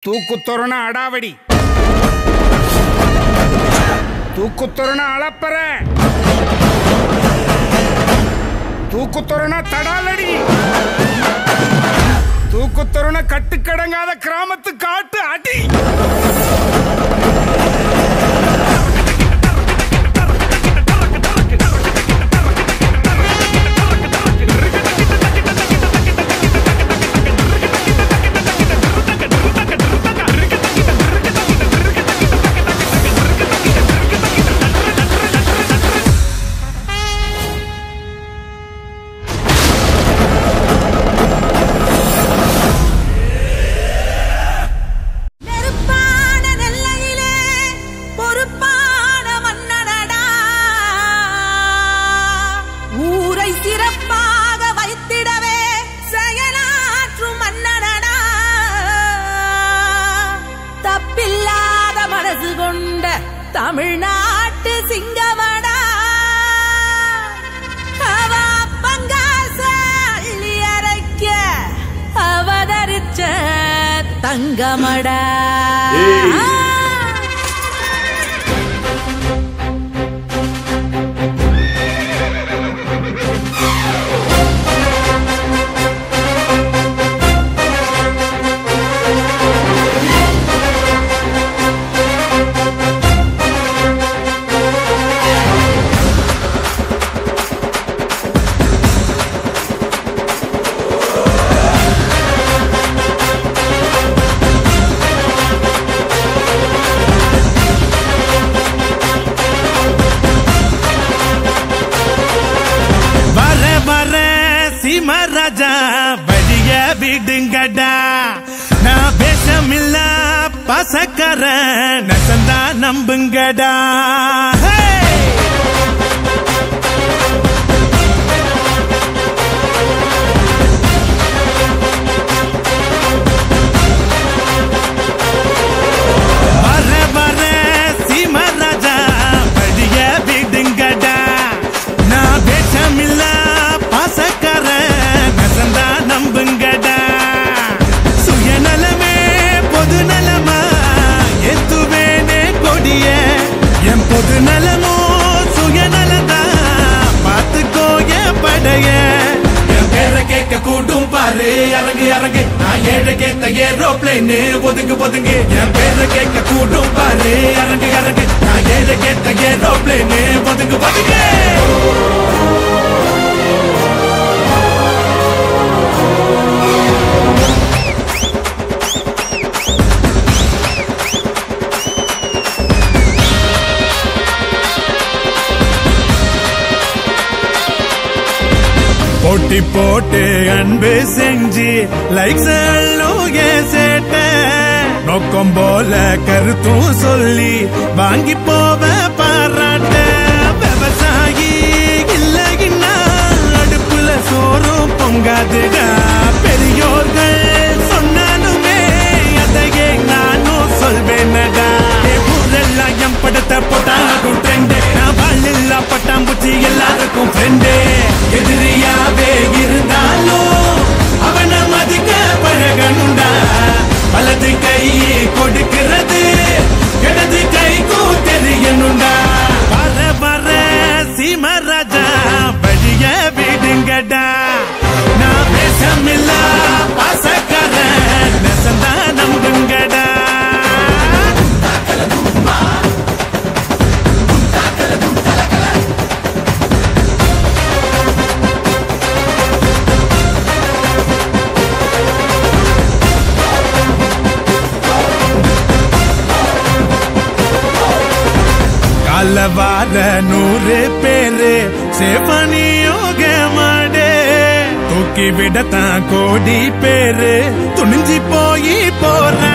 தூக்குத்தொருண அடாவடி தூக்குத்தொருண அளப்பற தூக்குத்தொருண தடாலடி தூக்குத்தொருண கட்டுக்கடங்காத கிராமத்து காட்டு அடி நெருப்பான நெல்லையிலே பொறுப்பான மன்னனடா ஊரை சிறப்பாக வைத்திடவே செயலாற்றும் மன்னனடா தப்பில்லாத மனசு கொண்ட தமிழ்நாட்டு சிங்கமடா அவ பங்காச அள்ளி அரைக்க அவதரிச்ச தங்கமடா வர வர சிமராஜா வழிய விடுங்கடா நான் பேசமில்ல பசக்கர நசந்தா நம்புங்கடா Hey! வர வர சிமராஜா வழிய விடுங்கடா நான் வேஷமில்ல பாசக்கார நசந்தா நம்புங்கடா சுயநலமே பொது நலமா எத்துவேனே கொடிய என் பொது நலமோ சுயநலதா பார்த்துக்கோ என் படைய என் பேரை கேட்க கூட்டும் பாரு இறங்கு இறங்கு நான் ஏழை கேட்ட ஏரோப்ளேனு ஒதுங்கு ஒதுங்கு என் பேரை கேட்க கூட்டும் பாரு இறங்கு இறங்கு நான் ஏழை கேட்ட ஏரோப்ளேனு ஒதுங்கு ஒதுங்கு போட்டி போட்டு அன்பு செஞ்சு லைக்ஸ் சேட்ட நோக்கம் போல கருத்தும் சொல்லி வாங்கி போவ பாராட்ட விவசாயி இல்லைன்னா அடுப்புல சோறும் பொங்காதுடா பெரியோர்கள் சொன்னாலுமே அதையே நானும் சொல்வேனடா என் ஊரெல்லாம் என் படத்தை போட்டாலும் ட்ரெண்டு நான் வாழ்நில்லா பட்டாம்பூச்சி எல்லாருக்கும் ஃப்ரெண்டு எதிரியாவே இருந்தாலும் அவனை மதிக்க பழகணுண்டா வலது கை கொடுக்கிறது இடது கைக்கும் தெரியணுண்டா வர வர சீமராஜா வழிய விடுங்கடா நான் பேசமில்ல பாசக்கார நெசந்தா நம்புங்கடா கலவார நூறு பேரு சேவனியோக மாடே தூக்கி விடத்தான் கோடி பேரு துணிஞ்சு போய் போற